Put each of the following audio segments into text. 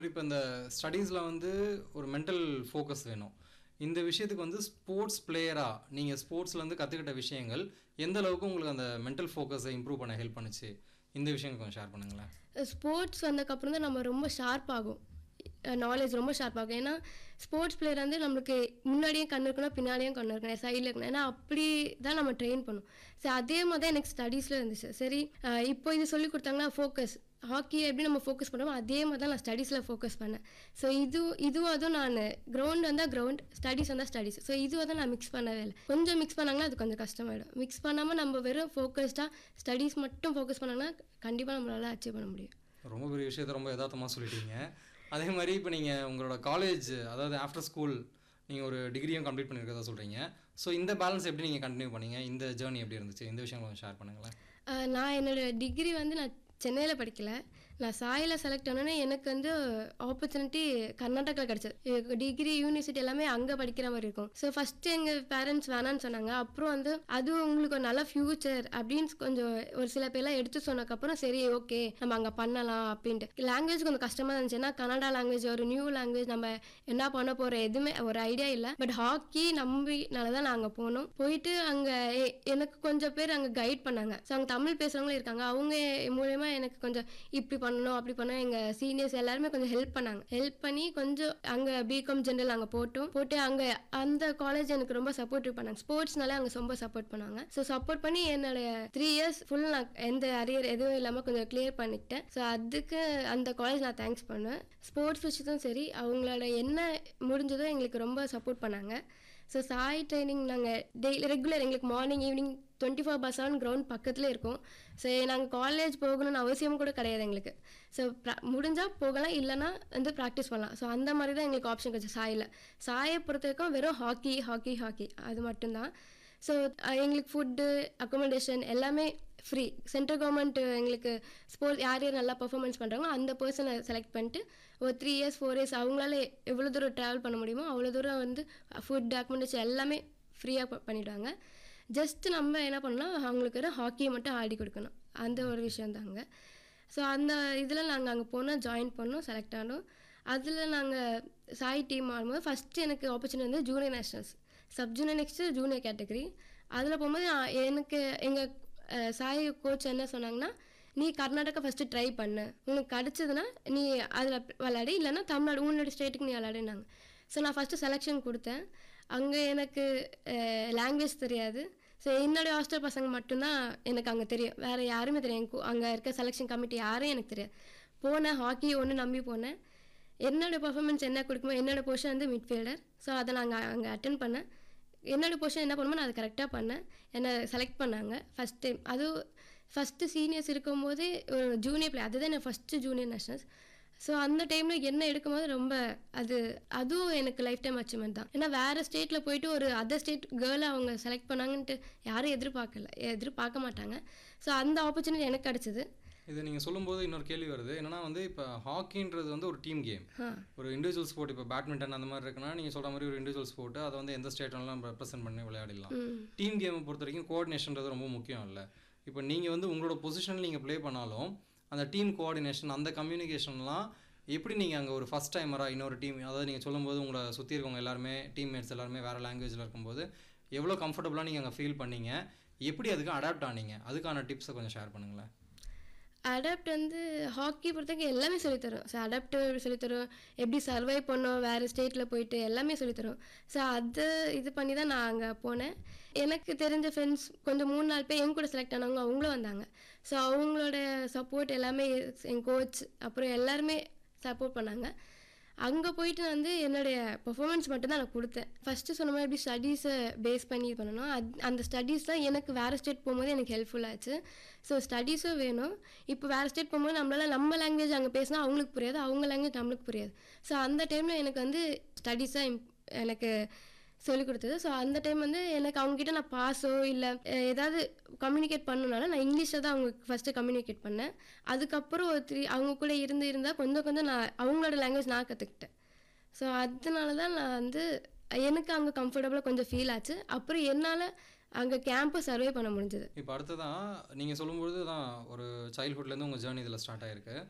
இப்போ இந்த ஸ்டடீஸில் வந்து ஒரு மென்டல் ஃபோக்கஸ் வேணும் இந்த விஷயத்துக்கு வந்து ஸ்போர்ட்ஸ் பிளேயராக நீங்கள் ஸ்போர்ட்ஸ்லேருந்து கற்றுக்கிட்ட விஷயங்கள் எந்த அளவுக்கு உங்களுக்கு அந்த மென்டல் ஃபோக்கஸை இம்ப்ரூவ் பண்ண ஹெல்ப் பண்ணுச்சு இந்த விஷயம் கொஞ்சம் ஷேர் பண்ணுங்களேன் ஸ்போர்ட்ஸ் வந்ததுக்கப்புறம் தான் நம்ம ரொம்ப ஷார்ப் ஆகும் நாலேஜ் ரொம்ப ஷார்ப் ஆகும் ஏன்னா ஸ்போர்ட்ஸ் பிளேயர் வந்து நம்மளுக்கு முன்னாடியும் கண்ணு இருக்கணும் பின்னாடியும் கண்ணு இருக்கணும் சைடில் இருக்கணும் ஏன்னா அப்படி தான் நம்ம ட்ரெயின் பண்ணும் சரி அதே மாதிரி தான் எனக்கு ஸ்டடீஸில் இருந்துச்சு சரி அஹ் இப்போ இது சொல்லி கொடுத்தாங்கன்னா ஃபோக்கஸ் ஹாக்கி எப்படி நம்ம ஃபோக்கஸ் பண்ணுறோமோ அதே மாதிரி தான் நான் ஸ்டடீஸில் ஃபோக்கஸ் பண்ணேன் ஸோ இது இதுவும் அதுவும் நான் கிரவுண்ட் வந்தால் கிரவுண்ட் ஸ்டடீஸ் வந்தால் ஸ்டடீஸ் ஸோ இதுவும் தான் நான் மிக்ஸ் பண்ணவே இல்லை கொஞ்சம் மிக்ஸ் பண்ணாங்கன்னா அது கொஞ்சம் கஷ்டமாயிடும் மிக்ஸ் பண்ணாமல் நம்ம வெறும் ஃபோக்கஸ்டாக ஸ்டடீஸ் மட்டும் ஃபோக்கஸ் பண்ணாங்கன்னா கண்டிப்பாக நம்மளால அச்சீவ் பண்ண முடியும் ரொம்ப பெரிய விஷயத்த ரொம்ப யதார்த்தமாக சொல்லிட்டீங்க அதே மாதிரி இப்போ நீங்கள் உங்களோட காலேஜ் அதாவது ஆஃப்டர் ஸ்கூல் நீங்கள் ஒரு டிகிரியும் கம்ப்ளீட் பண்ணியிருக்கதா சொல்கிறீங்க ஸோ இந்த பேலன்ஸ் எப்படி நீங்கள் கண்டினியூ பண்ணீங்க இந்த ஜேர்னி எப்படி இருந்துச்சு இந்த விஷயம் கொஞ்சம் ஷேர் பண்ணுங்களேன் ஆஹ் நான் என்னோட டிகிரி வந்து நான் சென்னையில் படிக்கல நான் சாயில் செலக்ட் ஆனோன்னே எனக்கு வந்து ஆப்பர்ச்சுனிட்டி கர்நாடகா கிடச்சது டிகிரி யூனிவர்சிட்டி எல்லாமே அங்கே படிக்கிற மாதிரி இருக்கும் ஸோ ஃபஸ்ட்டு எங்கள் பேரண்ட்ஸ் வேணான்னு சொன்னாங்க அப்புறம் வந்து அது உங்களுக்கு ஒரு நல்ல ஃப்யூச்சர் அப்படின்னு கொஞ்சம் ஒரு சில பேர்லாம் எடுத்து சொன்னதுக்கப்புறம் சரி ஓகே நம்ம அங்கே பண்ணலாம் அப்படின்ட்டு லாங்குவேஜ் கொஞ்சம் கஷ்டமாக இருந்துச்சு ஏன்னா கன்னடா லாங்குவேஜ் ஒரு நியூ லாங்குவேஜ் நம்ம என்ன பண்ண போகிறோம் எதுவுமே ஒரு ஐடியா இல்லை பட் ஹாக்கி நம்பினால தான் நான் அங்கே போனோம் போயிட்டு அங்கே எனக்கு கொஞ்சம் பேர் அங்கே கைட் பண்ணாங்க ஸோ அங்கே தமிழ் பேசுகிறவங்களும் இருக்காங்க அவங்க மூலயமா எனக்கு கொஞ்சம் இப்படி பண்ணணும் அப்படி பண்ணணும் எங்கள் சீனியர்ஸ் எல்லாருமே கொஞ்சம் ஹெல்ப் பண்ணாங்க ஹெல்ப் பண்ணி கொஞ்சம் அங்கே பிகாம் ஜென்ரல் அங்கே போட்டோம் போட்டு அங்கே அந்த காலேஜ் எனக்கு ரொம்ப சப்போர்ட் பண்ணாங்க ஸ்போர்ட்ஸ்னாலே அங்கே ரொம்ப சப்போர்ட் பண்ணாங்க ஸோ சப்போர்ட் பண்ணி என்னுடைய த்ரீ இயர்ஸ் ஃபுல் நான் எந்த அரியர் எதுவும் இல்லாமல் கொஞ்சம் கிளியர் பண்ணிக்கிட்டேன் ஸோ அதுக்கு அந்த காலேஜ் நான் தேங்க்ஸ் பண்ணுவேன் ஸ்போர்ட்ஸ் விஷயத்தும் சரி அவங்களோட என்ன முடிஞ்சதோ எங்களுக்கு ரொம்ப சப்போர்ட் பண்ணாங்க ஸோ சாய் ட்ரைனிங் நாங்கள் டெய்லி ரெகுலர் எங்களுக்கு morning evening twenty four by seven ground பக்கத்தில் இருக்கும் ஸோ நாங்கள் காலேஜ் போகணும்னு அவசியம் கூட கிடையாது எங்களுக்கு ஸோ முடிஞ்சால் போகலாம் இல்லைன்னா வந்து ப்ராக்டிஸ் பண்ணலாம் ஸோ அந்த மாதிரி தான் எங்களுக்கு ஆப்ஷன் கிடைச்சு சாயில் சாயை பொறுத்த வரைக்கும் வெறும் ஹாக்கி ஹாக்கி ஹாக்கி அது மட்டும்தான் ஸோ எங்களுக்கு ஃபுட்டு அக்கோமடேஷன் எல்லாமே ஃப்ரீ சென்ட்ரல் கவர்மெண்ட் எங்களுக்கு ஸ்போர்ட்ஸ் யார் யார் நல்லா பர்ஃபார்மன்ஸ் பண்ணுறாங்களோ அந்த பர்சனை செலக்ட் பண்ணிட்டு ஒரு த்ரீ இயர்ஸ் ஃபோர் இயர்ஸ் அவங்களால எவ்வளோ தூரம் ட்ராவல் பண்ண முடியுமோ அவ்வளோ தூரம் வந்து ஃபுட் அக்கோமடேஷன் எல்லாமே ஃப்ரீயாக பண்ணிவிடுவாங்க ஜஸ்ட் நம்ம என்ன பண்ணலாம் அவங்களுக்கு ஒரு ஹாக்கியை மட்டும் ஆடி கொடுக்கணும் அந்த ஒரு விஷயம் தாங்க ஸோ அந்த இதில் நாங்கள் அங்கே போனோம் ஜாயின் பண்ணோம் செலக்ட் ஆனோம் அதில் நாங்கள் சாய் டீம் ஆடும்போது ஃபஸ்ட்டு எனக்கு ஆப்பர்ச்சுனிட்டி வந்து junior nationals sub junior next junior category அதில் போகும்போது நான் எனக்கு எங்கள் சாய் கோச் என்ன சொன்னாங்கன்னா நீ கர்நாடகா ஃபஸ்ட்டு ட்ரை பண்ணு உனக்கு கிடச்சதுன்னா நீ அதில் விளையாடு இல்லைன்னா தமிழ்நாடு உன்னோட ஸ்டேட்டுக்கு நீ விளையாடுனாங்க ஸோ நான் ஃபஸ்ட்டு செலெக்ஷன் கொடுத்தேன் அங்கே எனக்கு லாங்குவேஜ் தெரியாது ஸோ என்னுடைய ஹாஸ்டல் பசங்க மட்டும்தான் எனக்கு அங்கே தெரியும் வேறு யாருமே தெரியும் அங்கே இருக்க செலெக்ஷன் கமிட்டி யாரும் எனக்கு தெரியாது போனேன் ஹாக்கி ஒன்று நம்பி போனேன் என்னோட பர்ஃபார்மன்ஸ் என்ன கொடுக்குமோ என்னோட பொசிஷன் வந்து மிட்ஃபீல்டர் ஸோ அதை நாங்கள் அங்கே அட்டன் பண்ணேன் என்னோட பொசிஷன் என்ன பண்ணுமோ நான் அதை கரெக்டாக பண்ணேன் என்னை செலக்ட் பண்ணாங்க ஃபஸ்ட் டைம் அதுவும் ஃபஸ்ட்டு சீனியர்ஸ் இருக்கும்போதே ஒரு ஜூனியர் பிளே அதுதான் என் ஃபஸ்ட்டு ஜூனியர் நேஷனல்ஸ் ஸோ அந்த டைமில் என்ன எடுக்கும்போது ரொம்ப அது அதுவும் எனக்கு லைஃப் டைம் அச்சீவ்மெண்ட் தான் ஏன்னா வேறு ஸ்டேட்டில் போயிட்டு ஒரு அதர் ஸ்டேட் கேர்ளை அவங்க செலக்ட் பண்ணாங்கன்ட்டு யாரும் எதிர்பார்க்கல எதிர்பார்க்க மாட்டாங்க ஸோ அந்த ஆப்பர்ச்சுனிட்டி எனக்கு கிடச்சிது இது நீங்கள் சொல்லும்போது இன்னொரு கேள்வி வருது என்னன்னா வந்து இப்போ ஹாக்கின்றது வந்து ஒரு டீம் கேம் ஒரு இண்டிவிஜுவல் ஸ்போர்ட் இப்போ பேட்மிண்டன் அந்த மாதிரி இருக்குன்னா நீங்கள் சொல்கிற மாதிரி ஒரு இண்டிவிஜுவல் ஸ்போர்ட் அதை வந்து எந்த ஸ்டேட்லாம் ரெப்ரசென்ட் பண்ணி விளையாடலாம் டீம் கேமை பொறுத்த வரைக்கும் கோஆர்டினேஷன்றது ரொம்ப முக்கியம் இல்லை இப்போ நீங்கள் வந்து உங்களோட பொசிஷனில் நீங்கள் ப்ளே பண்ணாலும் அந்த டீம் கோஆர்டினேஷன் அந்த கம்யூனிகேஷன்லாம் எப்படி நீங்கள் அங்கே ஒரு ஃபஸ்ட் டைமராக இன்னொரு டீம் அதாவது நீங்கள் சொல்லும்போது உங்களை சுற்றி இருக்கவங்க எல்லாருமே டீம்மேட்ஸ் எல்லாருமே வேறு லாங்குவேஜில் இருக்கும்போது எவ்வளோ கம்ஃபர்டபுளாக நீங்கள் அங்கே ஃபீல் பண்ணீங்க எப்படி அதுக்கு அடாப்ட் ஆனீங்க அதுக்கான டிப்ஸை கொஞ்சம் ஷேர் பண்ணுங்களேன் அடாப்ட் வந்து ஹாக்கி பொறுத்தவரைக்கும் எல்லாமே சொல்லித்தரும் ஸோ அடாப்ட் சொல்லித்தரும் எப்படி சர்வை பண்ணோம் வேறு ஸ்டேட்டில் போயிட்டு எல்லாமே சொல்லித்தரும் ஸோ அது இது பண்ணி தான் நான் அங்கே போனேன் எனக்கு தெரிஞ்ச ஃப்ரெண்ட்ஸ் கொஞ்சம் மூணு நாலு பேர் என் கூட செலக்ட் ஆனவங்க அவங்களும் வந்தாங்க ஸோ அவங்களோட சப்போர்ட் எல்லாமே என் கோச் அப்புறம் எல்லாருமே சப்போர்ட் பண்ணாங்க அங்கே போயிட்டு வந்து என்னுடைய பர்ஃபார்மன்ஸ் மட்டும் தான் நான் கொடுத்தேன் ஃபஸ்ட்டு சொன்ன மாதிரி எப்படி ஸ்டடீஸை பேஸ் பண்ணி இது பண்ணணும் அது அந்த ஸ்டடீஸ் தான் எனக்கு வேறு ஸ்டேட் போகும்போது எனக்கு ஹெல்ப்ஃபுல்லாச்சு ஸோ ஸ்டடீஸும் வேணும் இப்போ வேறு ஸ்டேட் போகும்போது நம்மளால் நம்ம லாங்குவேஜ் அங்கே பேசினா அவங்களுக்கு புரியாது அவங்க லாங்குவேஜ் நம்மளுக்கு புரியாது ஸோ அந்த டைமில் எனக்கு வந்து ஸ்டடீஸாக எனக்கு சொல்லிக் கொடுத்தது ஸோ அந்த டைம் வந்து எனக்கு அவங்ககிட்ட நான் பாஸோ இல்லை ஏதாவது கம்யூனிகேட் பண்ணனால நான் இங்கிலீஷில் தான் அவங்க ஃபஸ்ட்டு கம்யூனிகேட் பண்ணேன் அதுக்கப்புறம் ஒரு த்ரீ அவங்க கூட இருந்து இருந்தால் கொஞ்சம் கொஞ்சம் நான் அவங்களோட லாங்குவேஜ் நான் கற்றுக்கிட்டேன் ஸோ அதனால தான் நான் வந்து எனக்கு அங்கே கம்ஃபர்டபுளாக கொஞ்சம் ஃபீல் ஆச்சு அப்புறம் என்னால் அங்கே கேம்பை சர்வே பண்ண முடிஞ்சது இப்போ அடுத்ததான் நீங்கள் சொல்லும்பொழுது தான் ஒரு சைல்ட்ஹுட்லேருந்து உங்கள் ஜேர்னி இதில் ஸ்டார்ட் ஆயிருக்கு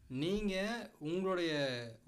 நீங்கள் உங்களுடைய